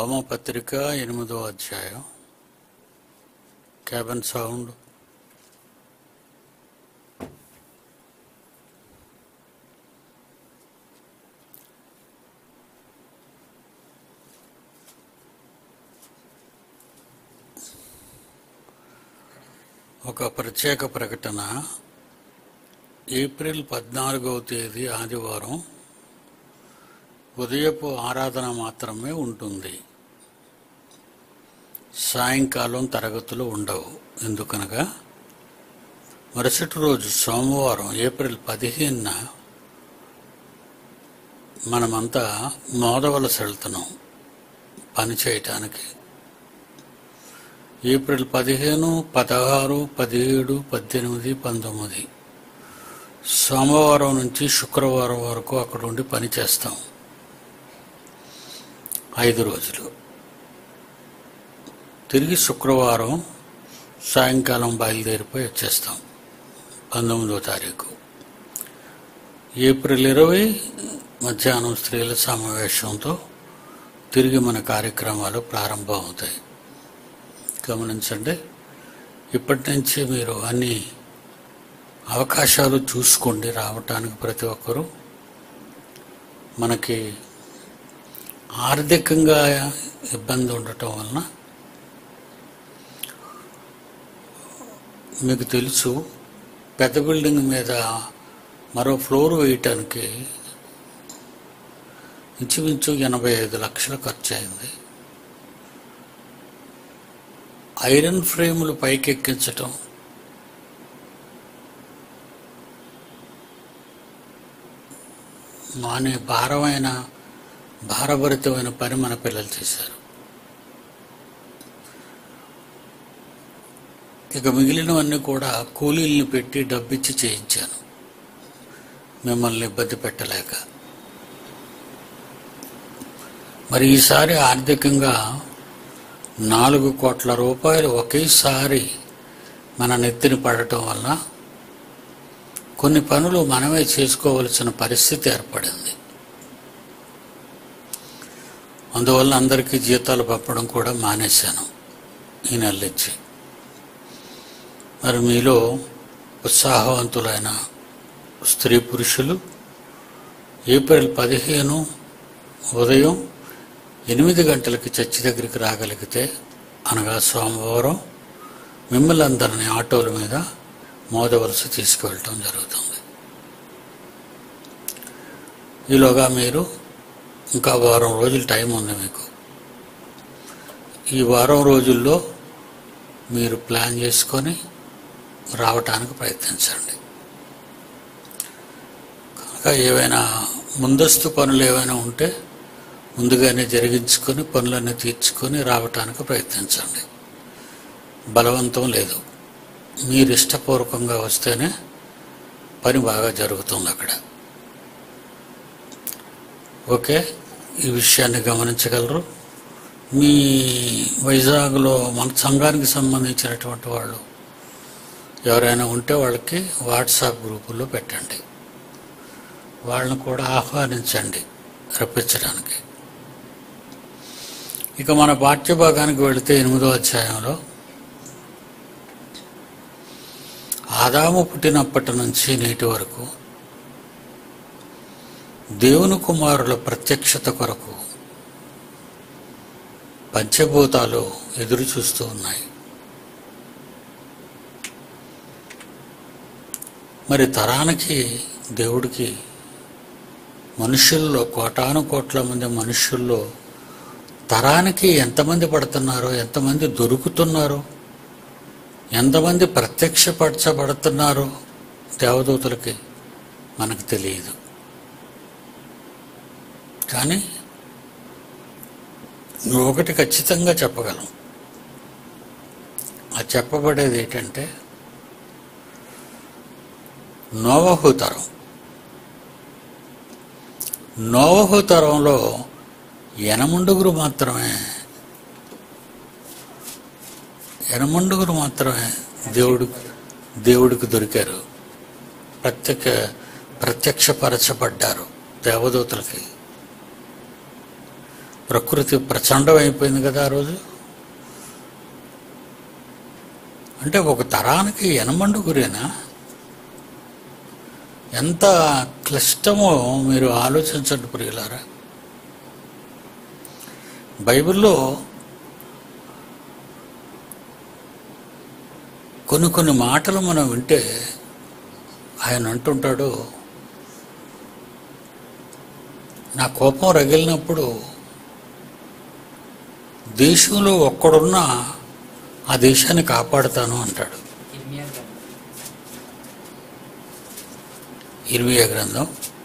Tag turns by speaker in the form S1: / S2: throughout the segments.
S1: రోమపత్రిక ఎనిమిదో అధ్యాయం క్యాబన్ సౌండ్ ఒక ప్రత్యేక ప్రకటన ఏప్రిల్ పద్నాలుగవ తేదీ ఆదివారం ఉదయపు ఆరాధన మాత్రమే ఉంటుంది సాయంకాలం తరగతులు ఉండవు ఎందుకనగా మరుసటి రోజు సోమవారం ఏప్రిల్ పదిహేనున మనమంతా మోదవలస వెళ్తున్నాం పని చేయటానికి ఏప్రిల్ పదిహేను పదహారు పదిహేడు పద్దెనిమిది పంతొమ్మిది సోమవారం నుంచి శుక్రవారం వరకు అక్కడ ఉండి పని చేస్తాం ఐదు రోజులు తిరిగి శుక్రవారం సాయంకాలం బయలుదేరిపోయి వచ్చేస్తాం పంతొమ్మిదో తారీఖు ఏప్రిల్ ఇరవై మధ్యాహ్నం స్త్రీల సమావేశంతో తిరిగి మన కార్యక్రమాలు ప్రారంభమవుతాయి గమనించండి ఇప్పటి నుంచి మీరు అన్ని అవకాశాలు చూసుకోండి రావటానికి ప్రతి ఒక్కరూ మనకి ఆర్థికంగా ఇబ్బంది ఉండటం వలన మీకు తెలుసు పెద్ద బిల్డింగ్ మీద మరో ఫ్లోర్ వేయటానికి ఇంచుమించు ఎనభై ఐదు లక్షలు ఖర్చు అయింది ఐరన్ ఫ్రేములు పైకెక్కించటం మానే భారమైన భారభరితమైన పని మన పిల్లలు చేశారు ఇక మిగిలినవన్నీ కూడా కూలీల్ని పెట్టి డబ్బిచ్చి చేయించాను మిమ్మల్ని ఇబ్బంది పెట్టలేక మరి ఈసారి ఆర్థికంగా నాలుగు కోట్ల రూపాయలు ఒకేసారి మన నెత్తిన పడటం వల్ల కొన్ని పనులు మనమే చేసుకోవలసిన పరిస్థితి ఏర్పడింది అందువల్ల అందరికీ జీతాలు పంపడం కూడా మానేశాను ఈ నెలలిచ్చి మరి మీలో ఉత్సాహవంతులైన స్త్రీ పురుషులు ఏప్రిల్ పదిహేను ఉదయం ఎనిమిది గంటలకి చర్చి దగ్గరికి రాగలిగితే అనగా సోమవారం మిమ్మల్ని అందరినీ ఆటోల మీద మోదవలస తీసుకువెళ్ళటం జరుగుతుంది ఈలోగా మీరు ఇంకా వారం రోజులు టైం ఉంది మీకు ఈ వారం రోజుల్లో మీరు ప్లాన్ చేసుకొని రావటానికి ప్రయత్నించండి కనుక ఏవైనా ముందస్తు పనులు ఏవైనా ఉంటే ముందుగానే జరిగించుకొని పనులన్నీ తీర్చుకొని రావటానికి ప్రయత్నించండి బలవంతం లేదు మీరు ఇష్టపూర్వకంగా వస్తేనే పని బాగా జరుగుతుంది అక్కడ ఓకే ఈ విషయాన్ని గమనించగలరు మీ వైజాగ్లో మన సంఘానికి సంబంధించినటువంటి వాళ్ళు ఎవరైనా ఉంటే వాళ్ళకి వాట్సాప్ గ్రూపుల్లో పెట్టండి వాళ్ళని కూడా ఆహ్వానించండి రప్పించడానికి ఇక మన పాఠ్యభాగానికి వెళితే ఎనిమిదో అధ్యాయంలో ఆదాము పుట్టినప్పటి నుంచి నేటి వరకు దేవుని కుమారుల ప్రత్యక్షత కొరకు పంచభూతాలు ఎదురు చూస్తూ ఉన్నాయి మరి తరానికి దేవుడికి మనుషుల్లో కోటాను కోట్ల మంది మనుషుల్లో తరానికి ఎంతమంది పడుతున్నారో ఎంతమంది దొరుకుతున్నారో ఎంతమంది ప్రత్యక్షపరచబడుతున్నారో దేవదూతలకి మనకు తెలియదు కానీ నువ్వు ఒకటి ఖచ్చితంగా చెప్పగలం ఆ చెప్పబడేది ఏంటంటే నోవహు తరం నోవహు తరంలో ఎనముండుగురు మాత్రమే ఎనమండుగురు మాత్రమే దేవుడు దేవుడికి దొరికారు ప్రత్యక్ష ప్రత్యక్షపరచబడ్డారు దేవదూతలకి ప్రకృతి ప్రచండం అయిపోయింది కదా ఆ రోజు అంటే ఒక తరానికి ఎనమండుగురేనా ఎంత క్లిష్టమో మీరు ఆలోచించండి ప్రియులారా బైబిల్లో కొన్ని కొన్ని మాటలు మనం వింటే ఆయన అంటుంటాడు నా కోపం రగిలినప్పుడు దేశంలో ఒక్కడున్నా ఆ దేశాన్ని కాపాడుతాను అంటాడు
S2: ఇర్మియా గ్రంథం
S1: ఇరవై గ్రంథం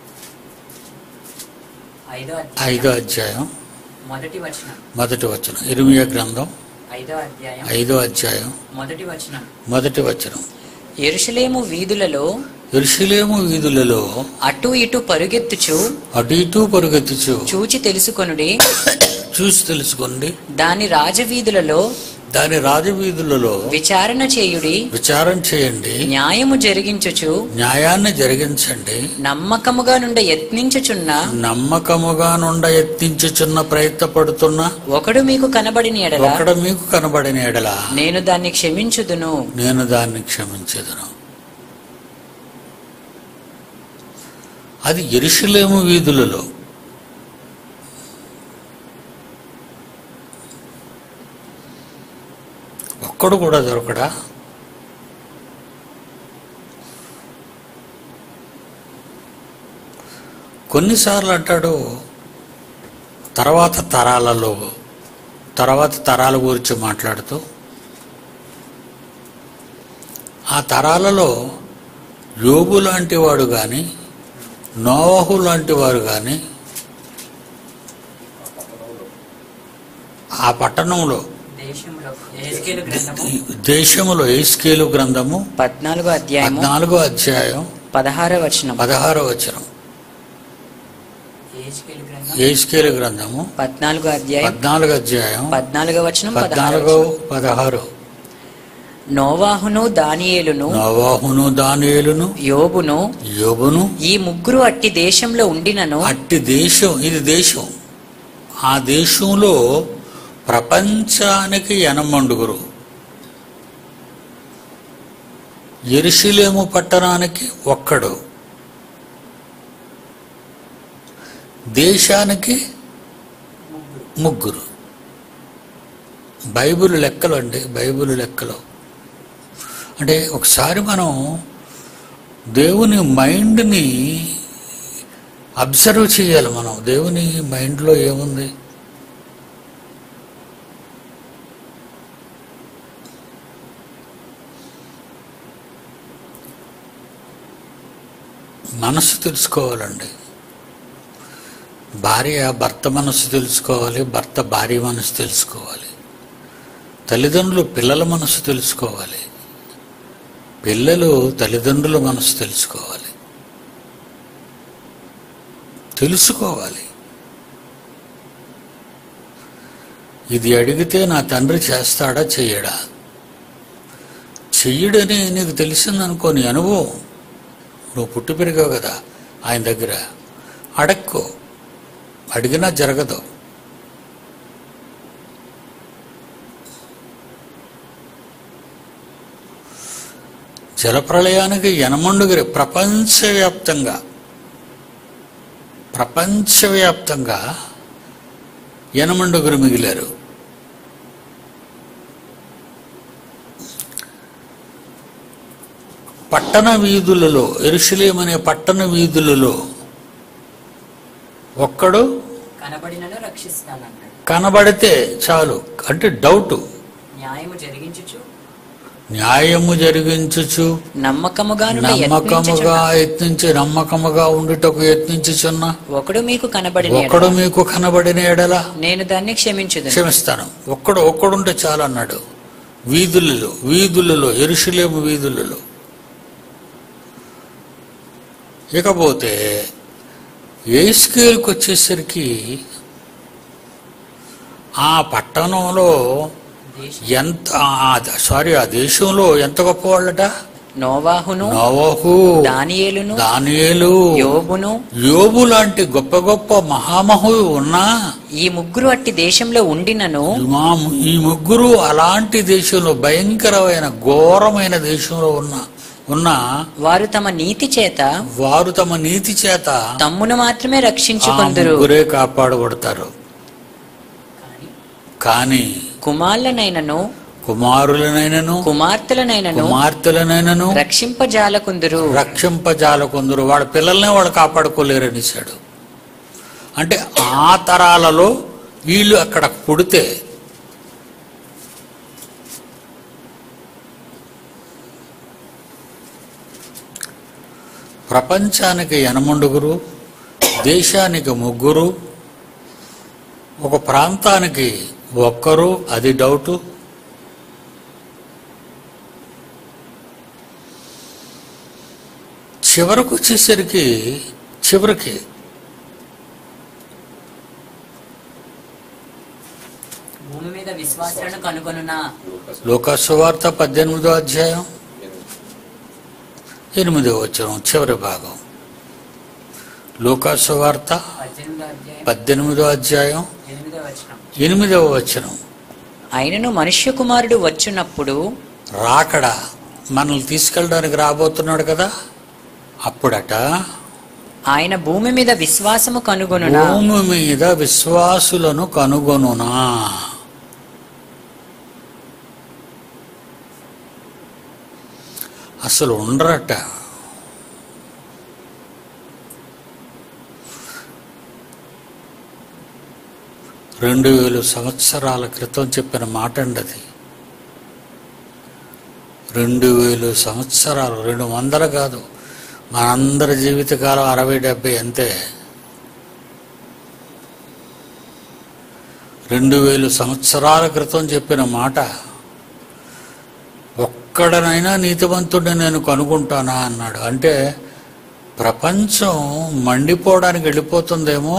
S2: ఐదో
S1: ఐదో
S2: అధ్యాయం
S1: అధ్యాయం
S2: మొదటి వచనం
S1: మొదటి వచనం ఇరవై గ్రంథం
S2: ఐదో అధ్యాయం
S1: ఐదో అధ్యాయం
S2: మొదటి వచనం
S1: మొదటి వచనం
S2: ఎరుషలేము వీధులలో
S1: ఎరుషలేము వీధులలో
S2: అటు ఇటు పరుగెత్తుచు
S1: అటు ఇటు పరుగెత్తుచు
S2: చూచి తెలుసుకొనుడి
S1: చూసి తెలుసుకోండి
S2: దాని రాజవీధులలో
S1: దాని రాజవీధులలో
S2: విచారణ చేయుడి
S1: విచారం చేయండి
S2: న్యాయము జరిగించుచు
S1: న్యాయాన్ని జరిగించండి
S2: నమ్మకముగా నుండి యత్నించుచున్న
S1: నమ్మకముగా నుండ ఎత్తించుచున్న ప్రయత్నపడుతున్న
S2: ఒకడు మీకు కనబడిన ఎడల
S1: ఒకడు మీకు కనబడిన ఎడల
S2: నేను దాన్ని క్షమించుదును
S1: నేను దాన్ని క్షమించదును అది ఎరుషులేము వీధులలో ఒక్కడు కూడా దొరకడా కొన్నిసార్లు అంటాడు తర్వాత తరాలలో తర్వాత తరాల గురించి మాట్లాడుతూ ఆ తరాలలో యోగు లాంటి వాడు కానీ నోహు లాంటి వారు కానీ ఆ పట్టణంలో
S2: దేశంలో ఎహెజ్కేలు గ్రంథము
S1: దేశములో ఏస్కేలు గ్రంథము
S2: పద్నాలుగో అధ్యాయము
S1: పద్నాలుగో అధ్యాయం
S2: పదహారో వచనం
S1: పదహారో వచనం
S2: ఎహెజ్కేలు గ్రంథం
S1: ఏస్కేలు గ్రంథము
S2: పద్నాలుగో అధ్యాయం
S1: పద్నాలుగు అధ్యాయం
S2: పద్నాలుగో వచనం పదహారో
S1: పద్నాలుగో
S2: వచనం.
S1: పదహారు
S2: నోవాహును దానియేలును
S1: నవాహును దానియేలును
S2: యోబును
S1: యోబును
S2: ఈ ముగ్గురు అట్టి దేశంలో ఉండినను
S1: అట్టి దేశం ఇది దేశం ఆ దేశంలో ప్రపంచానికి ఎనమండుగురు ఎరుషులేము పట్టణానికి ఒక్కడు దేశానికి ముగ్గురు బైబిల్ లెక్కలు అండి బైబిల్ లెక్కలు అంటే ఒకసారి మనం దేవుని మైండ్ని అబ్జర్వ్ చేయాలి మనం దేవుని మైండ్లో ఏముంది మనసు తెలుసుకోవాలండి భార్య భర్త మనసు తెలుసుకోవాలి భర్త భార్య మనసు తెలుసుకోవాలి తల్లిదండ్రులు పిల్లల మనసు తెలుసుకోవాలి పిల్లలు తల్లిదండ్రుల మనసు తెలుసుకోవాలి తెలుసుకోవాలి ఇది అడిగితే నా తండ్రి చేస్తాడా చెయ్యడా చెయ్యడని నీకు తెలిసిందనుకో నీ అనుభవం నువ్వు పుట్టి పెరిగావు కదా ఆయన దగ్గర అడక్కో అడిగినా జరగదు జలప్రళయానికి యనమండుగిరి ప్రపంచవ్యాప్తంగా ప్రపంచవ్యాప్తంగా యనమండుగురు మిగిలారు పట్టణ వీధులలో ఎరుషులేం అనే పట్టణ వీధులలో ఒక్కడు
S2: కనబడినను రక్షిస్తానన్నాడు
S1: కనబడితే చాలు అంటే డౌట్
S2: న్యాయము జరిగించుచు
S1: న్యాయము జరిగించుచు
S2: నమ్మకముగా నుండి
S1: నమ్మకముగా
S2: యత్నించుచున్న
S1: యత్నించి నమ్మకముగా ఉండుటకు యత్నించుచున్న
S2: ఒకడు మీకు కనబడిన
S1: ఒక్కడు
S2: ఎడల
S1: మీకు కనబడిన ఎడల
S2: నేను దాన్ని క్షమించుదును
S1: క్షమిస్తాను ఒక్కడు ఒక్కడుంటే చాలు అన్నాడు వీధులలో వీధులలో ఎరుషులేము వీధులలో ఇకపోతే ఏ స్కేల్కి వచ్చేసరికి ఆ పట్టణంలో
S2: దేశం
S1: ఎంత సారీ ఆ దేశంలో ఎంత గొప్పవాళ్ళట
S2: నోవాహును
S1: నోవహు
S2: దానియేలును
S1: దానియేలు
S2: యోబును
S1: యోబు లాంటి గొప్ప గొప్ప మహామహు ఉన్నా
S2: ఈ ముగ్గురు అట్టి దేశంలో ఉండినను
S1: మా ఈ ముగ్గురు అలాంటి దేశంలో భయంకరమైన ఘోరమైన దేశంలో ఉన్న ఉన్న
S2: వారు తమ నీతి చేత
S1: వారు తమ నీతి చేత
S2: తమ్మును మాత్రమే
S1: ఆ
S2: రక్షించుకొందురు
S1: ముగ్గురే కాపాడబడతారు కానీ
S2: కుమారులనైనను
S1: కుమారులనైనను
S2: కుమార్తెలనైనను
S1: కుమార్తెలనైనను
S2: రక్షింపజాలకుందురు
S1: రక్షింపజాలకుందరు వాళ్ళ పిల్లల్ని వాళ్ళు కాపాడుకోలేరనిశాడు అంటే ఆ తరాలలో వీళ్ళు అక్కడ పుడితే ప్రపంచానికి ఎనమండుగురు దేశానికి ముగ్గురు ఒక ప్రాంతానికి ఒక్కరు అది డౌటు చివరకు వచ్చేసరికి చివరికి
S2: భూమి మీద విశ్వాసాలను కనుగొనునా
S1: లోకసువార్త పద్దెనిమిదో అధ్యాయం ఎనిమిదో వచనం చివరి భాగం లోకసువార్త
S2: పద్దెనిమిదో అధ్యాయం
S1: పద్దెనిమిదో అధ్యాయం
S2: ఎనిమిదో వచనం
S1: ఎనిమిదవ వచనం
S2: ఆయనను మనుష్య కుమారుడు వచ్చునప్పుడు
S1: రాకడ మనల్ని తీసుకెళ్ళడానికి రాబోతున్నాడు కదా అప్పుడట
S2: ఆయన భూమి మీద విశ్వాసము కనుగొనునా
S1: భూమి మీద విశ్వాసులను కనుగొనునా అసలు ఉండరట రెండు వేలు సంవత్సరాల క్రితం చెప్పిన మాట అండి అది రెండు వేలు సంవత్సరాలు రెండు వందలు కాదు మనందరి జీవితకాలం అరవై డెబ్బై అంతే రెండు వేలు సంవత్సరాల క్రితం చెప్పిన మాట ఒక్కడనైనా నీతివంతుడిని నేను కనుగొంటానా అన్నాడు అంటే ప్రపంచం మండిపోవడానికి వెళ్ళిపోతుందేమో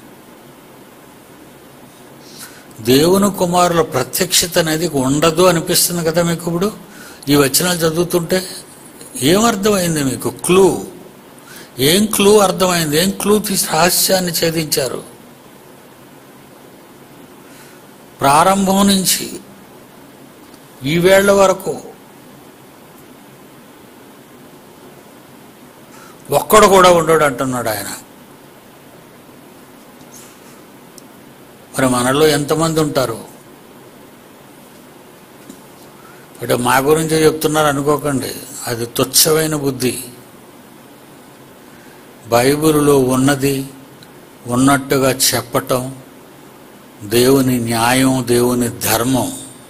S1: దేవుని కుమారుల ప్రత్యక్షత అనేది ఉండదు అనిపిస్తుంది కదా మీకు ఇప్పుడు ఈ వచనాలు చదువుతుంటే ఏమర్థమైంది మీకు క్లూ ఏం క్లూ అర్థమైంది ఏం క్లూ తీసి రహస్యాన్ని ఛేదించారు ప్రారంభం నుంచి ఈ వేళ్ల వరకు ఒక్కడు కూడా ఉండడు అంటున్నాడు ఆయన మరి మనలో ఎంతమంది ఉంటారు అంటే మా గురించి చెప్తున్నారు అనుకోకండి అది తుచ్చమైన బుద్ధి బైబిలులో ఉన్నది ఉన్నట్టుగా చెప్పటం దేవుని న్యాయం దేవుని ధర్మం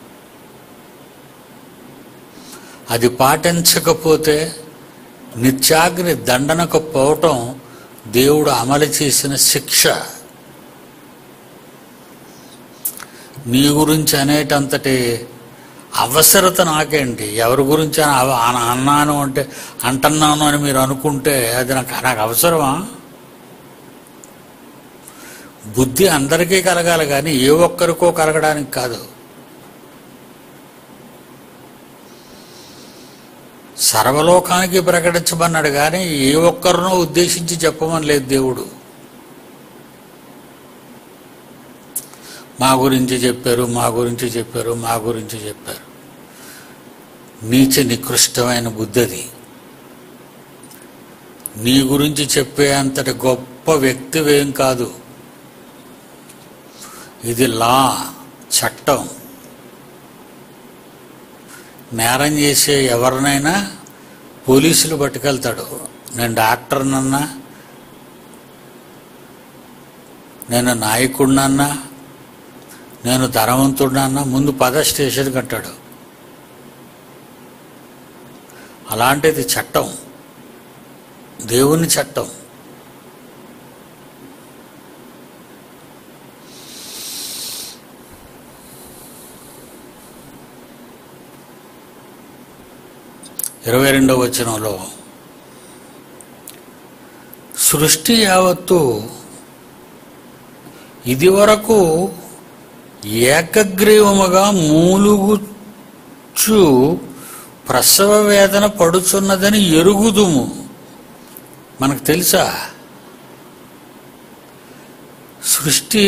S1: అది పాటించకపోతే నిత్యాగ్ని దండనకు పోవటం దేవుడు అమలు చేసిన శిక్ష నీ గురించి అనేటంతటి అవసరత నాకేంటి ఎవరి గురించి అని అవ- అన- అన్నాను అంటే అంటున్నాను అని మీరు అనుకుంటే అది నాకు నాకు అవసరమా బుద్ధి అందరికీ కలగాలి కానీ ఏ ఒక్కరికో కలగడానికి కాదు సర్వలోకానికి ప్రకటించమన్నాడు కానీ ఏ ఒక్కరినో ఉద్దేశించి చెప్పమని లేదు దేవుడు మా గురించి చెప్పారు మా గురించి చెప్పారు మా గురించి చెప్పారు నీచ నికృష్టమైన బుద్ధి అది నీ గురించి చెప్పే అంతటి గొప్ప వ్యక్తివేం కాదు ఇది లా చట్టం నేరం చేసే ఎవరినైనా పోలీసులు పట్టుకెళ్తాడు నేను డాక్టర్నన్నా నేను నాయకుడినన్నా నేను ధనవంతుడినన్నా ముందు పద స్టేషన్కి అంటాడు అలాంటిది చట్టం దేవుని చట్టం ఇరవై రెండవ వచనంలో సృష్టి యావత్తు ఇదివరకు ఏకగ్రీవముగా మూలుగుచు ప్రసవ వేదన పడుచున్నదని ఎరుగుదుము మనకు తెలుసా సృష్టి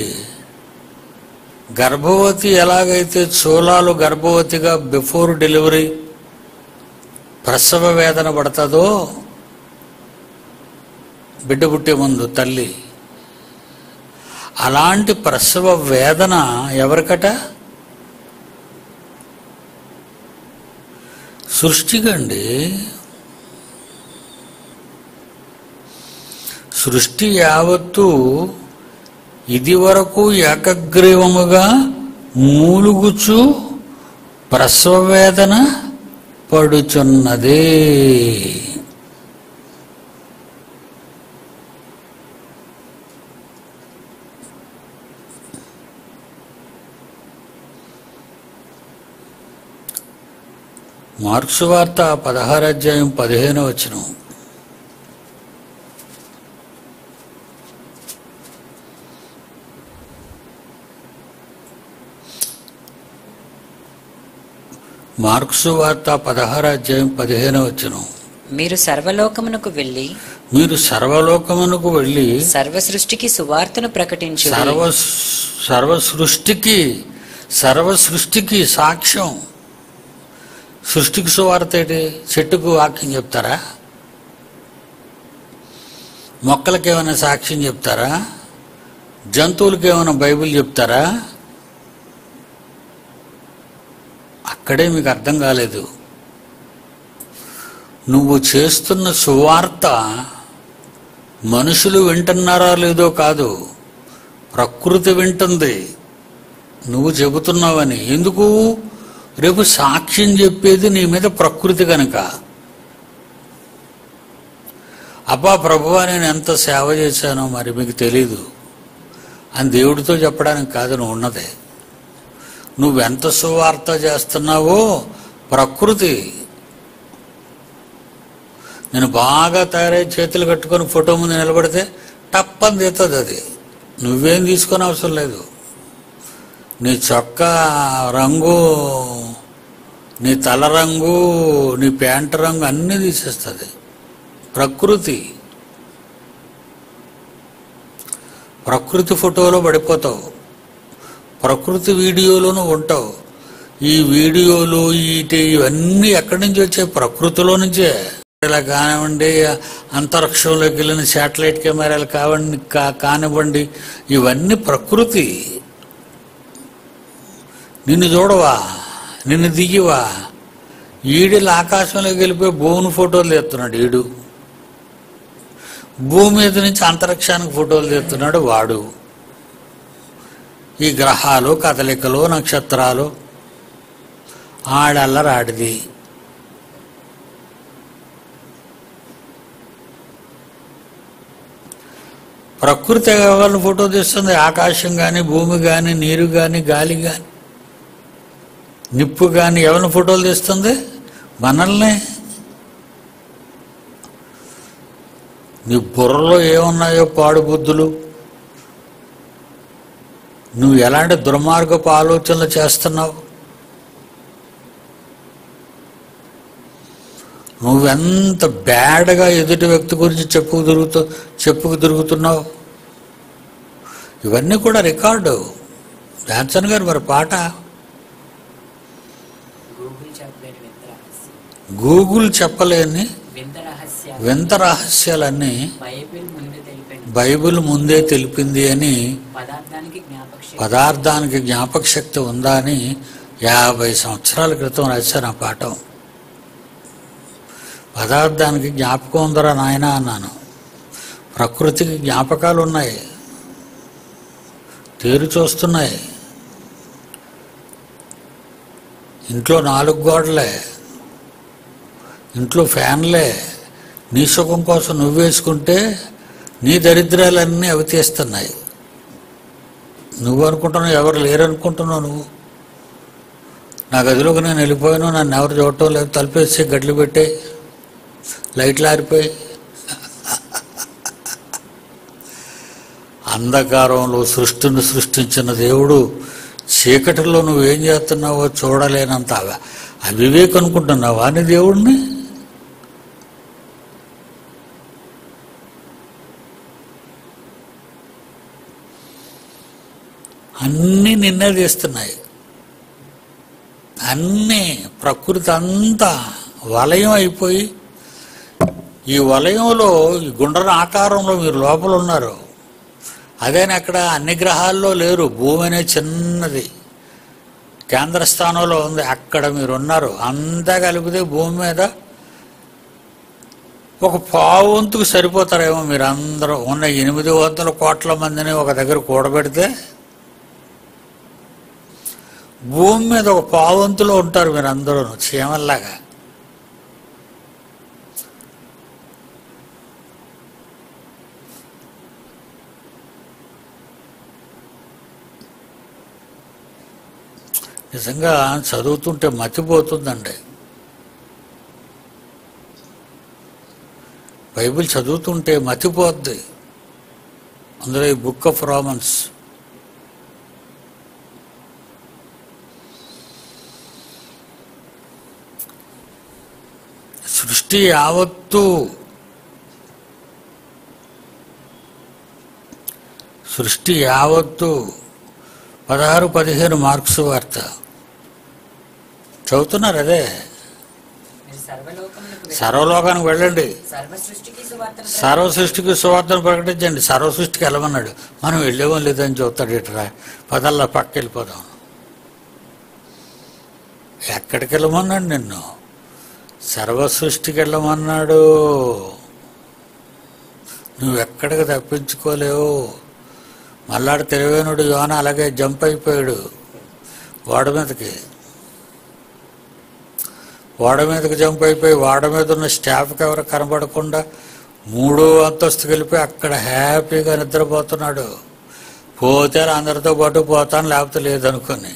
S1: గర్భవతి ఎలాగైతే చోళాలు గర్భవతిగా బిఫోర్ డెలివరీ ప్రసవ వేదన పడుతుందో బిడ్డ పుట్టే ముందు తల్లి అలాంటి ప్రసవ వేదన ఎవరికట సృష్టికండి సృష్టి యావత్తు ఇది వరకు ఏకగ్రీవముగా మూలుగుచు ప్రసవ వేదన పడుచున్నదే మార్క్సు వార్త పదహారు అధ్యాయం పదిహేను వచనం మార్క్సు వార్త పదహారు అధ్యాయం పదిహేను వచనం
S2: మీరు సర్వలోకమునకు వెళ్ళి
S1: మీరు సర్వలోకమునకు వెళ్ళి
S2: సర్వ సృష్టికి సువార్తను ప్రకటించు
S1: సర్వ సర్వ సృష్టికి సర్వ సృష్టికి సాక్ష్యం సృష్టికి సువార్త ఏంటి చెట్టుకు వాక్యం చెప్తారా మొక్కలకి ఏమైనా సాక్ష్యం చెప్తారా జంతువులకి ఏమైనా బైబిల్ చెప్తారా అక్కడే మీకు అర్థం కాలేదు నువ్వు చేస్తున్న సువార్త మనుషులు వింటున్నారా లేదో కాదు ప్రకృతి వింటుంది నువ్వు చెబుతున్నావని ఎందుకు రేపు సాక్ష్యం చెప్పేది నీ మీద ప్రకృతి కనుక అబ్బా ప్రభువా నేను ఎంత సేవ చేశానో మరి మీకు తెలీదు అని దేవుడితో చెప్పడానికి కాదు నువ్వు ఉన్నదే నువ్వెంత సువార్త చేస్తున్నావో ప్రకృతి నేను బాగా తయారై చేతులు కట్టుకొని ఫోటో ముందు నిలబడితే టప్పని తీస్తుంది అది నువ్వేం తీసుకొని అవసరం లేదు నీ చొక్కా రంగు నీ తల రంగు నీ ప్యాంటు రంగు అన్నీ తీసేస్తుంది ప్రకృతి ప్రకృతి ఫోటోలో పడిపోతావు ప్రకృతి వీడియోలోనూ ఉంటావు ఈ వీడియోలు ఈటి ఇవన్నీ ఎక్కడి నుంచి వచ్చాయి ప్రకృతిలో నుంచే ఇలా కానివ్వండి అంతరిక్షంలోకి వెళ్ళిన శాటిలైట్ కెమెరాలు కావండి కా కానివ్వండి ఇవన్నీ ప్రకృతి నిన్ను చూడవా నిన్ను దిగివా ఈడిలు ఆకాశంలోకి వెళ్ళిపోయి భూమిని ఫోటోలు తీస్తున్నాడు ఈడు భూమి మీద నుంచి అంతరిక్షానికి ఫోటోలు తీస్తున్నాడు వాడు ఈ గ్రహాలు కదలికలు నక్షత్రాలు ఆడల్లరాడిది ప్రకృతి ఎవరిని ఫోటో తీస్తుంది ఆకాశం కానీ భూమి కానీ నీరు కానీ గాలి కానీ నిప్పు కానీ ఎవరిని ఫోటోలు తీస్తుంది మనల్ని నీ బుర్రలో ఏమున్నాయో పాడు బుద్ధులు నువ్వు ఎలాంటి దుర్మార్గపు ఆలోచనలు చేస్తున్నావు నువ్వెంత బ్యాడ్గా ఎదుటి వ్యక్తి గురించి చెప్పుకు తిరుగుతూ చెప్పుకు తిరుగుతున్నావు ఇవన్నీ కూడా రికార్డు జాన్సన్ గారు మరి పాట
S2: గూగుల్ చెప్పలేని వింత రహస్యం
S1: గూగుల్ చెప్పలేని
S2: వింత రహస్య
S1: వింత రహస్యాలన్నీ
S2: బైబిల్ ముందు తెలిపింది
S1: బైబిల్ ముందే తెలిపింది అని
S2: పదార్థానికి జ్ఞాపక
S1: పదార్థానికి జ్ఞాపక శక్తి ఉందా అని యాభై సంవత్సరాల క్రితం రాశాను ఆ పాఠం పదార్థానికి జ్ఞాపకం ఉందరా నాయన అన్నాను ప్రకృతికి జ్ఞాపకాలు ఉన్నాయి తేరు చూస్తున్నాయి ఇంట్లో నాలుగు గోడలే ఇంట్లో ఫ్యాన్లే నీ సుఖం కోసం నువ్వు వేసుకుంటే నీ దరిద్రాలన్నీ అవి తీస్తున్నాయి నువ్వు అనుకుంటున్నావు ఎవరు లేరు అనుకుంటున్నావు నువ్వు నా గదిలోకి నేను వెళ్ళిపోయాను నన్ను ఎవరు చూడటం లేదు తలుపేసి గడ్లు పెట్టే లైట్లు ఆరిపోయి అంధకారంలో సృష్టిని సృష్టించిన దేవుడు చీకటిలో నువ్వేం చేస్తున్నావో చూడలేనంత అవ- అవివేక్ అనుకుంటున్నావా అని దేవుణ్ణి అన్నీ నిన్నే తీస్తున్నాయి అన్నీ ప్రకృతి అంతా వలయం అయిపోయి ఈ వలయంలో ఈ గుండ్రన ఆకారంలో మీరు లోపల ఉన్నారు అదేనా అక్కడ అన్ని గ్రహాల్లో లేరు భూమి అనే చిన్నది కేంద్ర స్థానంలో ఉంది అక్కడ మీరు ఉన్నారు అంతా కలిపితే భూమి మీద ఒక పావు వంతుకు సరిపోతారేమో మీరు అందరూ ఉన్న ఎనిమిది వందల కోట్ల మందిని ఒక దగ్గర కూడబెడితే భూమి మీద ఒక పావంతులో ఉంటారు మీరు అందరూ చీమల్లాగా నిజంగా చదువుతుంటే మతిపోతుందండి బైబిల్ చదువుతుంటే మతిపోద్ది అందులో ఈ బుక్ ఆఫ్ రామన్స్ సృష్టి యావత్తు సృష్టి యావత్తు పదహారు పదిహేను మార్క్స్ వార్త చదువుతున్నారు అదే
S2: మీరు సర్వలోకములకు వెళ్ళి
S1: సర్వలోకానికి వెళ్ళండి
S2: సర్వ సృష్టికి సువార్తను
S1: సర్వ సృష్టికి సువార్తను ప్రకటించండి సర్వ సృష్టికి వెళ్ళమన్నాడు మనం వెళ్ళేమో లేదని చెబుతాడు ఇట్రా పదల్లా పక్క వెళ్ళిపోదాం ఎక్కడికి వెళ్ళమన్నాడు నిన్ను సర్వ సృష్టికి వెళ్ళమన్నాడు నువ్వు ఎక్కడికి తప్పించుకోలేవు మల్లాడు తెలివైనడు యోన అలాగే జంప్ అయిపోయాడు వాడ మీదకి వాడ మీదకి జంప్ అయిపోయి వాడ మీద ఉన్న స్టాఫ్కి ఎవరు కనబడకుండా మూడో అంతస్తుకి వెళ్ళిపోయి అక్కడ హ్యాపీగా నిద్రపోతున్నాడు పోతే అందరితో పాటు పోతాను లేకపోతే లేదనుకొని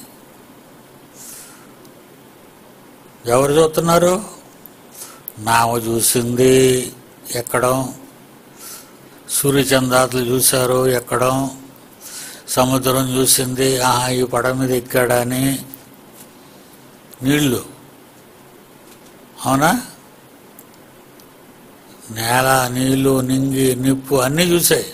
S1: ఎవరు చూస్తున్నారు నామ చూసింది ఎక్కడం సూర్యచంద్రాదులు చూశారు ఎక్కడం సముద్రం చూసింది ఆహా ఈ పడవ మీద ఎక్కాడని నీళ్ళు అవునా నేల నీళ్లు నింగి నిప్పు అన్నీ చూసాయి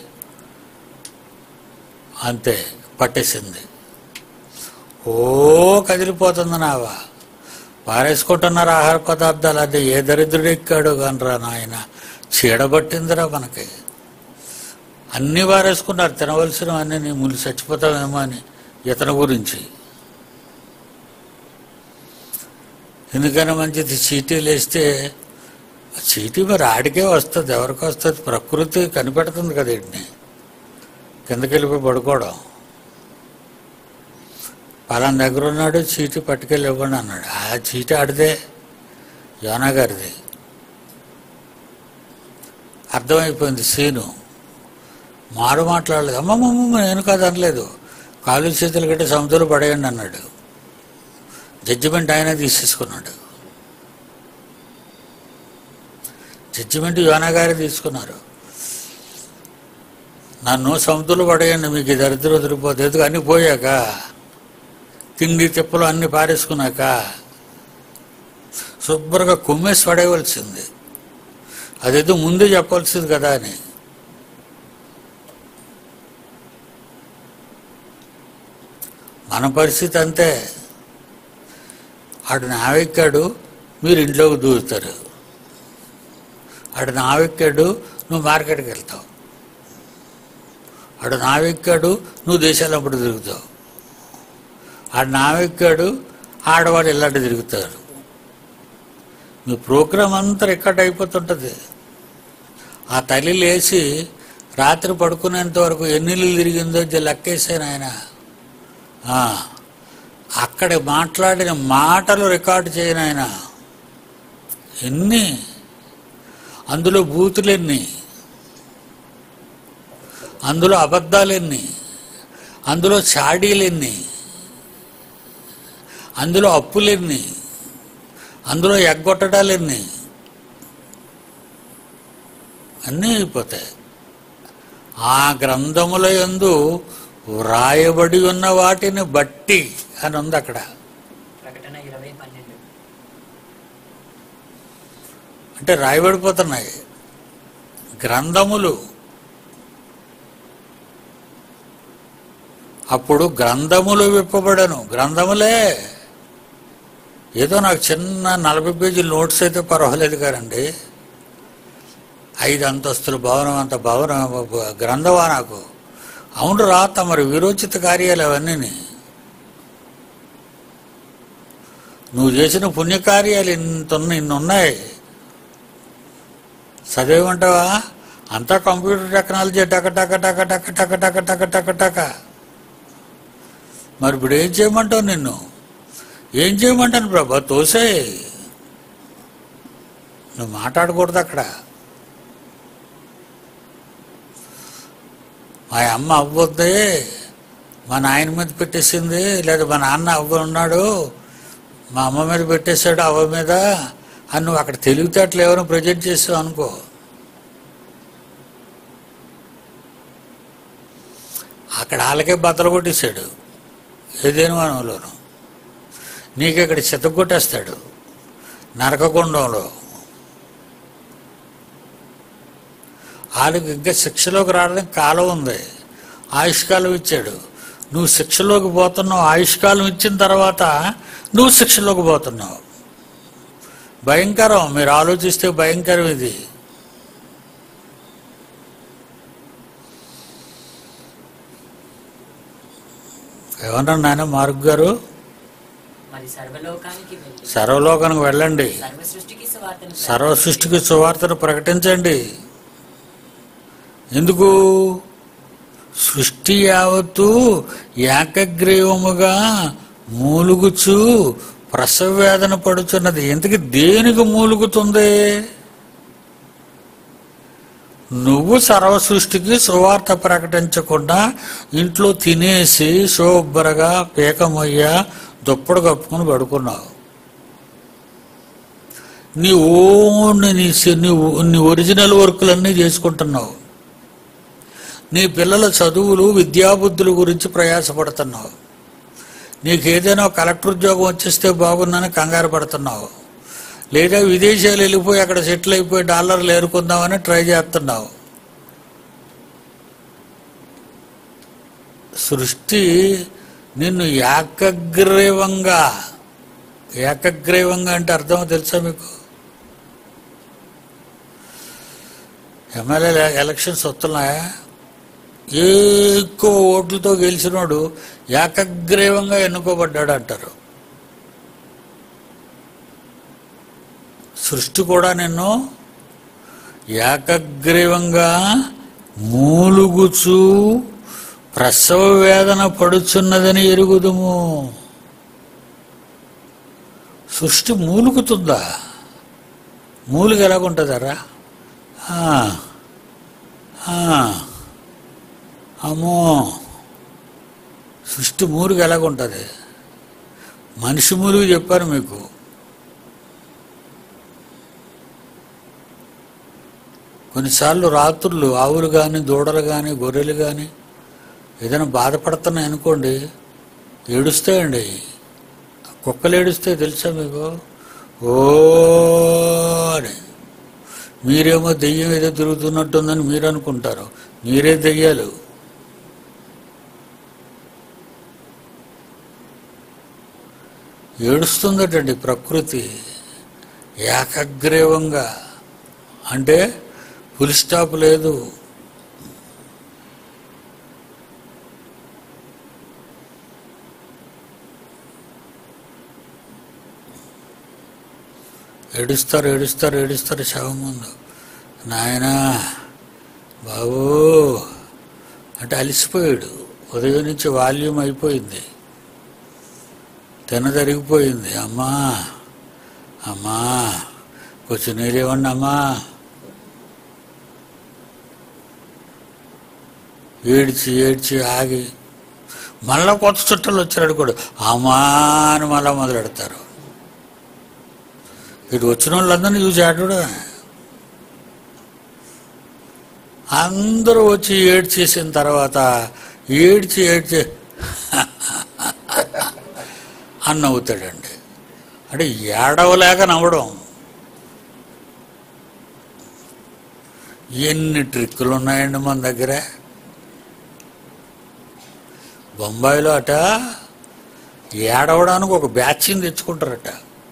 S1: అంతే పట్టేసింది ఓ కదిలిపోతుంది నావా పారేసుకుంటున్నారు ఆహార పదార్థాలు అదే ఏ దరిద్రుడు ఎక్కాడు కానరా నాయన చీడబట్టిందిరా మనకి అన్నీ పారేసుకున్నారు తినవలసినవన్నీ నీ ముళ్ళు చచ్చిపోతామేమో అని ఇతని గురించి ఎందుకని మంచిది చీటీలు వేస్తే ఆ చీటీ మరి ఆడికే వస్తుంది ఎవరికి వస్తుంది ప్రకృతి కనిపెడుతుంది కదా వీటిని కిందకి వెళ్ళిపోయి పడుకోవడం పలానా దగ్గర ఉన్నాడు చీటీ పట్టుకెళ్ళి ఇవ్వండి అన్నాడు ఆ చీటీ ఆడిదే యోనా గారిది అర్థమైపోయింది సీను మారు మాట్లాడలేదు అమ్మమ్మమ్మ నేను కాదు అనలేదు కాలు చేతులు కట్టి సముద్రంలో పడేయండి అన్నాడు జడ్జిమెంట్ ఆయన తీసేసుకున్నాడు జడ్జిమెంట్ యోనా గారే తీసుకున్నారు నన్ను సముద్రంలో పడేయండి మీకు ఈ దరిద్రం వదిలిపోతుంది ఎందుకు అన్నీ పోయాక తిండి తిప్పలు అన్ని పారేసుకున్నాక శుభ్రంగా కుమ్మేసి పడేయవలసింది అదేదో ముందే చెప్పవలసింది కదా అని మన పరిస్థితి అంతే ఆడు నావెక్కాడు మీరు ఇంట్లోకి దూరుతారు ఆడు నావెక్కాడు నువ్వు మార్కెట్కి వెళ్తావు ఆడు నావెక్కాడు నువ్వు దేశాలప్పుడు తిరుగుతావు ఆడు నావెక్కాడు ఆడవాడు ఇలాంటి తిరుగుతారు మీ ప్రోగ్రాం అంతా రికార్డ్ అయిపోతుంటుంది ఆ తల్లి లేచి రాత్రి పడుకునేంత వరకు ఎన్ని ఇల్లు తిరిగిందో జ- లెక్కేసాను ఆయన ఆ, అక్కడ మాట్లాడిన మాటలు రికార్డు చేయను ఆయన ఎన్ని అందులో బూతులెన్ని అందులో అబద్ధాలెన్ని అందులో చాడీలెన్ని అందులో అప్పులెన్ని అందులో ఎగ్గొట్టడాలెన్ని అన్నీ అయిపోతాయి ఆ గ్రంథముల యందు వ్రాయబడి ఉన్న వాటిని బట్టి అని ఉంది అక్కడ
S2: ప్రకటన ఇరవై పన్నెండు
S1: అంటే రాయబడిపోతున్నాయి గ్రంథములు అప్పుడు గ్రంథములు విప్పబడను గ్రంథములే ఏదో నాకు చిన్న నలభై పేజీల నోట్స్ అయితే పర్వాలేదు కానండి ఐదు అంతస్తుల భవనం అంత భవనం గ్రంథమా నాకు అవును రా తమరి విరోచిత కార్యాలు అవన్నీ నువ్వు చేసిన పుణ్యకార్యాలు ఇంత ఉన్న- ఇన్ని ఉన్నాయి చదివేమంటావా అంతా కంప్యూటర్ టెక్నాలజీ టక టక టక టక టక టక టక టక టక మరి ఇప్పుడు ఏం చేయమంటావు నిన్ను ఏం చేయమంటాను ప్రభా తోసే నువ్వు మాట్లాడకూడదు అక్కడ మా అమ్మ అవ్వద్దే మా నాయన మీద పెట్టేసింది లేదా మా నాన్న అవ్వ ఉన్నాడు మా అమ్మ మీద పెట్టేశాడు అవ్వ మీద అని నువ్వు అక్కడ తెలివితేటలు ఎవరైనా ప్రజెంట్ చేసావు అనుకో అక్కడ వాళ్ళకే బద్దలు కొట్టేశాడు ఏదైనా మనలోను నీకు ఇక్కడ చితగొట్టేస్తాడు నరకగుండంలో వాళ్ళకి ఇంకా శిక్షలోకి రావడానికి కాలం ఉంది ఆయుష్కాలం ఇచ్చాడు నువ్వు శిక్షలోకి పోతున్నావు ఆయుష్కాలం ఇచ్చిన తర్వాత నువ్వు శిక్షలోకి పోతున్నావు భయంకరం మీరు ఆలోచిస్తే భయంకరం ఇది ఏమన్నా నాయన మార్గ్ గారు
S2: మరి సర్వలోకానికి వెళ్ళి
S1: సర్వలోకానికి వెళ్ళండి
S2: సర్వ సృష్టికి సువార్తను
S1: సర్వ సృష్టికి సువార్తను ప్రకటించండి ఎందుకు సృష్టి యావత్తు ఏకగ్రీవముగా మూలుగుచు ప్రసవ వేదన పడుచున్నది ఎందుకు దేనికి మూలుగుతుంది నువ్వు సర్వ సృష్టికి సువార్త ప్రకటించకుండా ఇంట్లో తినేసి శుభ్రగా పీకమయ్య దుప్పడు కప్పుకొని పడుకున్నావు నీ ఓన్ నీ సి- నీ ఓ- నీ ఒరిజినల్ వర్కులన్నీ చేసుకుంటున్నావు నీ పిల్లల చదువులు విద్యాబుద్ధుల గురించి ప్రయాసపడుతున్నావు నీకు ఏదైనా ఒక కలెక్టర్ ఉద్యోగం వచ్చేస్తే బాగుందని కంగారు పడుతున్నావు లేదా విదేశాలు వెళ్ళిపోయి అక్కడ సెటిల్ అయిపోయి డాలర్లు ఏరుకుందామని ట్రై చేస్తున్నావు సృష్టి నిన్ను ఏకగ్రీవంగా ఏకగ్రీవంగా అంటే అర్థమో తెలుసా మీకు ఎమ్మెల్యే ఎలక్షన్స్ వస్తున్నాయా ఎక్కువ ఓట్లతో గెలిచినోడు ఏకగ్రీవంగా ఎన్నుకోబడ్డాడు అంటారు సృష్టి కూడా నిన్ను ఏకగ్రీవంగా మూలుగుచు ప్రసవ వేదన పడుచున్నదని ఎరుగుదుము సృష్టి మూలుగుతుందా మూలుగు ఎలాగుంటుందరా ఆ, ఆ, అమ్మో సృష్టి మూలుగు ఎలాగుంటుంది మనిషి మూలుగు చెప్పారు మీకు కొన్నిసార్లు రాత్రులు ఆవులు కానీ దూడలు కానీ గొర్రెలు కానీ ఏదైనా బాధపడుతున్నాయి అనుకోండి ఏడుస్తాయండి కుక్కలు ఏడుస్తే తెలుసా మీకు ఓ అని మీరేమో దెయ్యం ఏదో తిరుగుతున్నట్టుందని మీరు అనుకుంటారు మీరే దెయ్యాలు ఏడుస్తుందటండి ప్రకృతి ఏకగ్రీవంగా అంటే ఫుల్ స్టాప్ లేదు ఏడుస్తారు ఏడుస్తారు ఏడుస్తారు శవం ముందు నాయనా బాబు అంటే అలిసిపోయాడు ఉదయం నుంచి వాల్యూమ్ అయిపోయింది తినదరిగిపోయింది అమ్మా అమ్మా కొంచెం నీరేవండి అమ్మా ఏడ్చి ఏడ్చి ఆగి మళ్ళా కొత్త చుట్టాలు వచ్చాడు కూడా అమ్మా అని మళ్ళా మొదలెడతారు ఇటు వచ్చిన వాళ్ళందరినీ చూసి ఆడు అందరూ వచ్చి ఏడ్చేసిన తర్వాత ఏడ్చి ఏడ్చి అని నవ్వుతాడండి అంటే ఏడవలేక నవ్వడం ఎన్ని ట్రిక్కులు ఉన్నాయండి మన దగ్గర బొంబాయిలో అట ఏడవడానికి ఒక బ్యాచ్ని తెచ్చుకుంటారట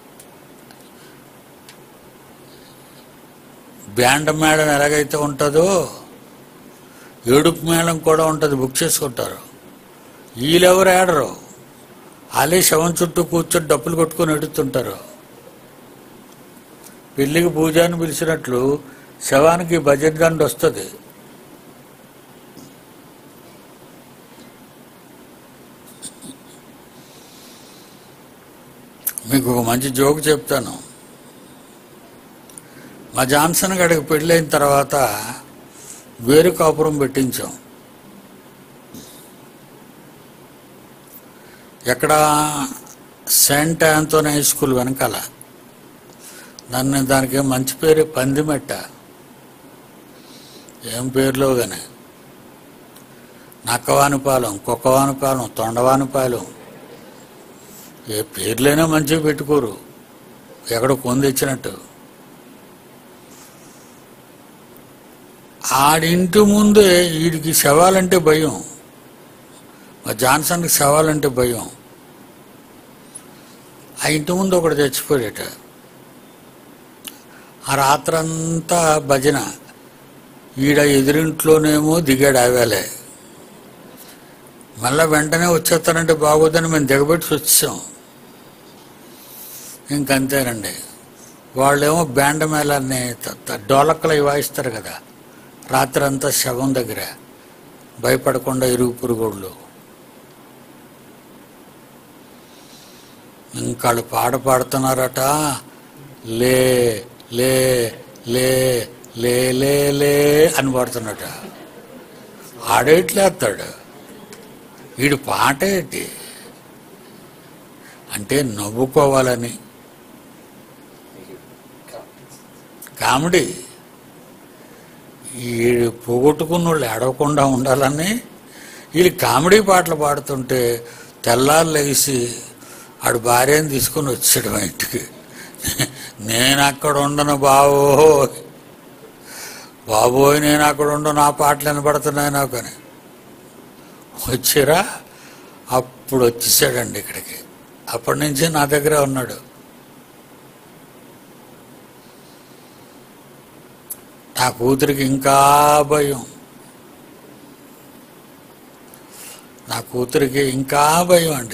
S1: బ్యాండ్ మేళం ఎలాగైతే ఉంటుందో ఏడుపు మేళం కూడా ఉంటుంది బుక్ చేసుకుంటారు వీళ్ళెవరు ఏడరు వాళ్ళే శవం చుట్టూ కూర్చొని డప్పులు కొట్టుకొని ఎడుతుంటారు పెళ్లికి పూజ అని పిలిచినట్లు శవానికి బడ్జెట్ దండ వస్తుంది మీకు ఒక మంచి జోక్ చెప్తాను మా జాన్సన్ గడికి పెళ్ళైన తర్వాత వేరు కాపురం పెట్టించాం ఎక్కడ సెయింట్ ఆంథోనీ హై స్కూల్ వెనకాల నన్ను దానికి ఏం మంచి పేరు పందిమెట్ట ఏం పేర్లో కానీ నక్కవానిపాలెం కుక్కవానిపాలెం తొండవానిపాలెం ఏ పేర్లైనా మంచిగా పెట్టుకోరు ఎక్కడ కొందిచ్చినట్టు ఆడింటి ముందే వీడికి శవాలంటే భయం మా జాన్సన్కి శవాలంటే భయం ఆ ఇంటి ముందు ఒకడు చచ్చిపోయాట ఆ రాత్రంతా భజన ఈడ ఎదురింట్లోనేమో దిగాడు ఆవేలే మళ్ళా వెంటనే వచ్చేస్తానంటే బాగోదని మేము దిగబెట్టి వచ్చాం ఇంకంతేనండి వాళ్ళేమో బ్యాండ్ మేళాన్ని త- త- డోలక్కలు అవి వాయిస్తారు కదా రాత్రి అంతా శవం దగ్గర భయపడకుండా ఇరుగు పురుగుళ్ళు ఇంకాళ్ళు పాట పాడుతున్నారట లే లే లే లే లే లే అని పాడుతున్నట ఆడేట్లేస్తాడు వీడు పాట ఏంటి అంటే నవ్వుకోవాలని కామెడీ ఈ పోగొట్టుకున్న వాళ్ళు ఏడవకుండా ఉండాలని వీళ్ళు కామెడీ పాటలు పాడుతుంటే తెల్లారు లేచి ఆడు భార్యని తీసుకుని వచ్చాడు మా ఇంటికి నేను అక్కడ ఉండను బావోయ్ బాబోయ్ నేను అక్కడ ఉండు నా పాటలు వినపడుతున్నాయి నాకు అని వచ్చిరా అప్పుడు వచ్చేసాడండి ఇక్కడికి అప్పటి నుంచి నా దగ్గరే ఉన్నాడు నా కూతురికి ఇంకా భయం నా కూతురికి ఇంకా భయం అండి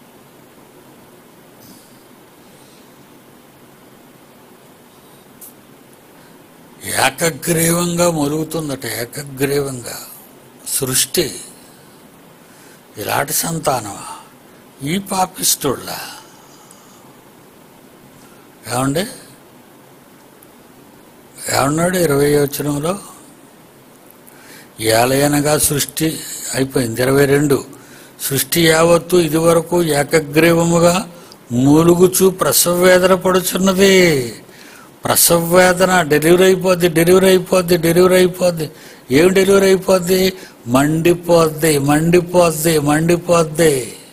S1: ఏకగ్రీవంగా మొలుగుతుందట ఏకగ్రీవంగా సృష్టి ఇలాంటి సంతానమా ఈ పాపిస్తుళ్ళ ఏమండి ఏమన్నాడు ఇరవై వచనంలో ఏలయనగా సృష్టి అయిపోయింది ఇరవై రెండు సృష్టి యావత్తు ఇదివరకు ఏకగ్రీవముగా మూలుగుచు ప్రసవ వేదన పడుచున్నది ప్రసవ వేదన డెలివరీ అయిపోద్ది డెలివరీ అయిపోద్ది డెలివరీ అయిపోద్ది ఏం డెలివరీ అయిపోద్ది మండిపోద్ది మండిపోద్ది మండిపోద్ది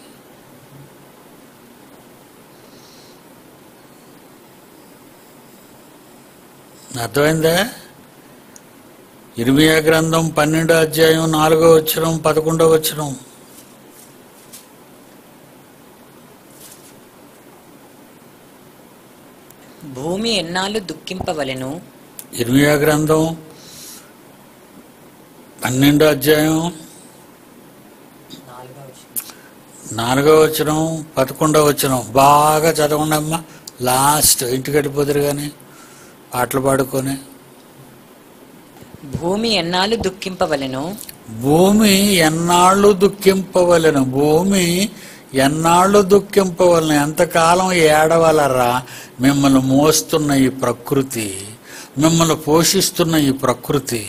S1: అర్థమైందా ఇర్మియా గ్రంథం పన్నెండో అధ్యాయం నాలుగో వచ్చరం పదకొండో వచ్చరం
S2: భూమి ఎన్నాళ్ళు దుఃఖింపవలెను
S1: ఇర్మియా గ్రంథం పన్నెండో అధ్యాయం నాలుగో వచనం పదకొండో వచనం బాగా చదవండి అమ్మా లాస్ట్ ఇంటికి వెళ్ళిపోతారు కానీ పాటలు పాడుకొని
S2: భూమి ఎన్నాళ్ళు దుఃఖింపవలెను
S1: భూమి ఎన్నాళ్ళు దుఃఖింపవలెను భూమి ఎన్నాళ్ళు దుఃఖింపవలను ఎంతకాలం ఏడవలరా మిమ్మల్ని మోస్తున్న ఈ ప్రకృతి మిమ్మల్ని పోషిస్తున్న ఈ ప్రకృతి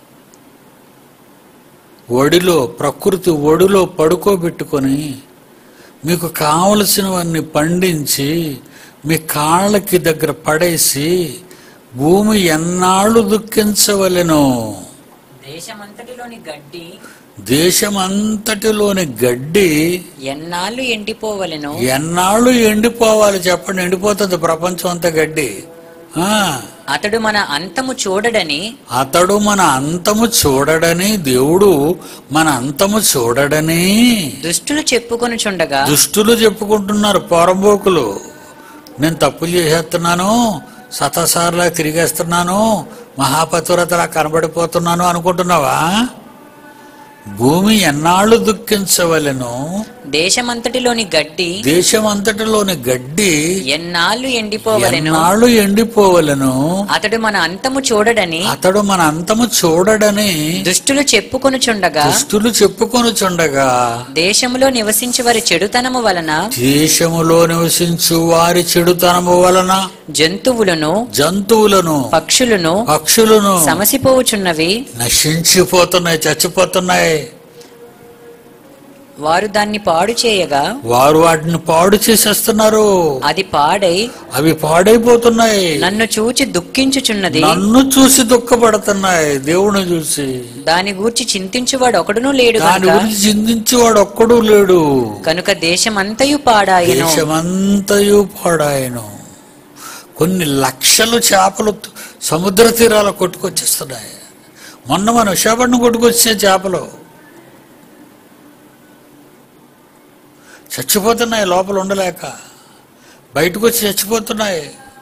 S1: ఒడిలో ప్రకృతి ఒడిలో పడుకోబెట్టుకొని మీకు కావలసినవన్నీ పండించి మీ కాళ్ళకి దగ్గర పడేసి భూమి ఎన్నాళ్ళు దుఃఖించవలెను
S2: దేశమంతటిలోని గడ్డి
S1: దేశమంతటిలోని గడ్డి
S2: ఎన్నాళ్ళు ఎండిపోవలెను
S1: ఎన్నాళ్ళు ఎండిపోవాలి చెప్పండి ఎండిపోతుంది ప్రపంచం అంతా గడ్డి ఆ,
S2: అతడు మన అంతము చూడడని
S1: అతడు మన అంతము చూడడని దేవుడు మన అంతము చూడడని
S2: దుష్టులు చెప్పుకొనుచుండగా
S1: దుష్టులు చెప్పుకుంటున్నారు పోరంబోకులు నేను తప్పులు చేసేస్తున్నాను సతసార్లా తిరిగేస్తున్నాను మహాపతివ్రతలా కనబడిపోతున్నాను అనుకుంటున్నావా భూమి ఎన్నాళ్ళు దుఃఖించవలెను
S2: దేశమంతటిలోని గడ్డి
S1: దేశమంతటిలోని గడ్డి
S2: ఎన్నాళ్ళు ఎండిపోవలెను
S1: ఎన్నాళ్ళు ఎండిపోవలెను
S2: అతడు మన అంతము చూడడని
S1: అతడు మన అంతము చూడడని
S2: దుష్టులు చెప్పుకొనుచుండగా
S1: దుష్టులు చెప్పుకొనుచుండగా
S2: దేశములో నివసించి వారి చెడుతనము వలన
S1: దేశములో నివసించు వారి చెడుతనము వలన
S2: జంతువులను
S1: జంతువులను
S2: పక్షులను
S1: పక్షులను
S2: సమసిపోవుచున్నవి
S1: నశించిపోతున్నాయి చచ్చిపోతున్నాయి
S2: వారు దాన్ని పాడు చేయగా
S1: వారు వాటిని పాడు చేసేస్తున్నారు
S2: అది పాడై
S1: అవి పాడైపోతున్నాయి
S2: నన్ను చూచి దుఃఖించుచున్నది
S1: నన్ను చూసి దుఃఖపడుతున్నాయి దేవుని చూసి
S2: దాని గూర్చి చింతించువాడు ఒకడునూ లేడు
S1: దాని
S2: కనుక
S1: గురించి చిందించేవాడు ఒక్కడూ లేడు
S2: కనుక దేశమంతయు పాడాయను
S1: దేశమంతయు పాడాయను కొన్ని లక్షల చేపలు సముద్ర తీరాల కొట్టుకొచ్చేస్తున్నాయి మొన్న మన విశాఖపట్నం కొట్టుకొచ్చే చేపలు చచ్చిపోతున్నాయి లోపల ఉండలేక బయటకు వచ్చి చచ్చిపోతున్నాయి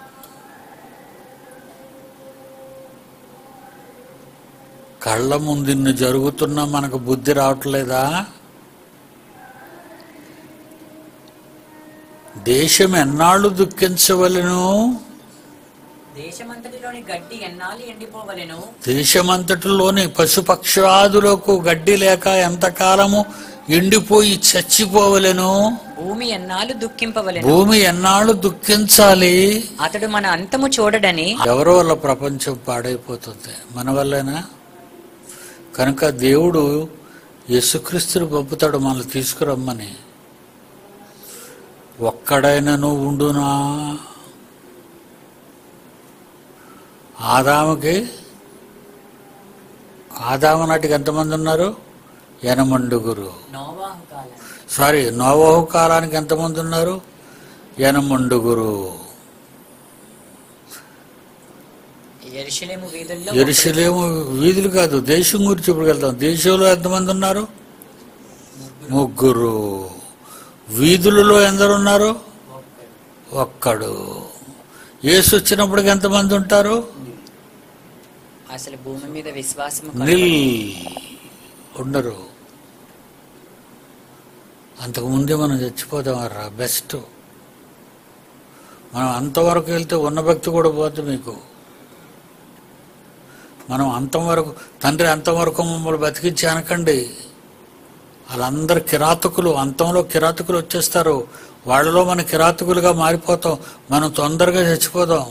S1: కళ్ళ ముందు ఇన్ని జరుగుతున్నా మనకు బుద్ధి రావట్లేదా దేశం ఎన్నాళ్ళు దుఃఖించవలెను
S2: దేశమంతటిలోని గడ్డి ఎన్నాళ్ళు ఎండిపోవలెను
S1: దేశమంతటిలోని పశుపక్షాదులకు గడ్డి లేక ఎంతకాలము ఎండిపోయి చచ్చిపోవలెను
S2: భూమి ఎన్నాళ్ళు దుఃఖింపవలెను
S1: భూమి ఎన్నాళ్ళు దుఃఖించాలి
S2: అతడు మన అంతము చూడడని
S1: ఎవరి వల్ల ప్రపంచం పాడైపోతుంది మన వల్లేనా కనుక దేవుడు యేసుక్రీస్తుని పంపుతాడు మనల్ని తీసుకురమ్మని ఒక్కడైనను ఉండునా ఆదాముకి ఆదాము నాటికి ఎంతమంది ఉన్నారు ఎనమండుగురు
S2: నోవాహు కాలం
S1: సారీ నోవహు కాలానికి ఎంతమంది ఉన్నారు ఎనమండుగురు
S2: యెరూషలేము వీధుల్లో
S1: ఎరుసలేము వీధులు కాదు దేశం గురించి ఇప్పుడు వెళ్తాం దేశంలో ఎంతమంది ఉన్నారు ముగ్గురు వీధులలో ఎందరున్నారు ఒక్కడు యేసు వచ్చినప్పటికి ఎంతమంది ఉంటారు
S2: అసలు భూమి మీద విశ్వాసము
S1: నిల్ ఉండరు అంతకుముందే మనం చచ్చిపోతాం రా బెస్ట్ మనం అంతవరకు వెళ్తే ఉన్న భక్తి కూడా పోతుంది మీకు మనం అంతవరకు తండ్రి అంతవరకు మమ్మల్ని బతికించి అనకండి వాళ్ళందరు కిరాతకులు అంతంలో కిరాతకులు వచ్చేస్తారు వాళ్ళలో మన కిరాతకులుగా మారిపోతాం మనం తొందరగా చచ్చిపోదాం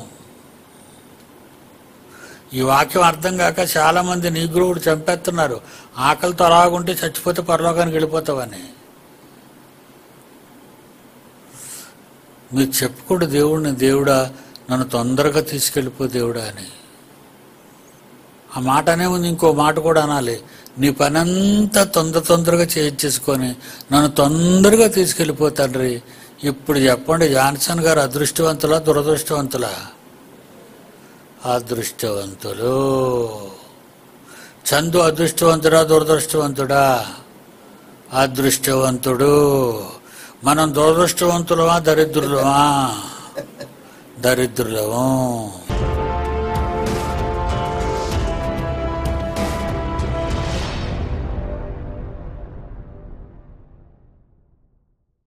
S1: ఈ వాక్యం అర్థం కాక చాలా మంది నీగ్రోవుడు చంపేస్తున్నారు ఆకలితో అలాగుంటే చచ్చిపోతే పరలోకానికి వెళ్ళిపోతావని మీరు చెప్పుకోడు దేవుడిని దేవుడా నన్ను తొందరగా తీసుకెళ్ళిపో దేవుడా అని ఆ మాట అనే ముందు ఇంకో మాట కూడా అనాలి నీ పనంతా తొందర తొందరగా చేయించేసుకొని నన్ను తొందరగా తీసుకెళ్ళిపో తండ్రి ఇప్పుడు చెప్పండి జాన్సన్ గారు అదృష్టవంతులా దురదృష్టవంతులా అదృష్టవంతులు చందు అదృష్టవంతుడా దురదృష్టవంతుడా అదృష్టవంతుడు మనం దురదృష్టవంతులమా దరిద్రులమా దరిద్రులము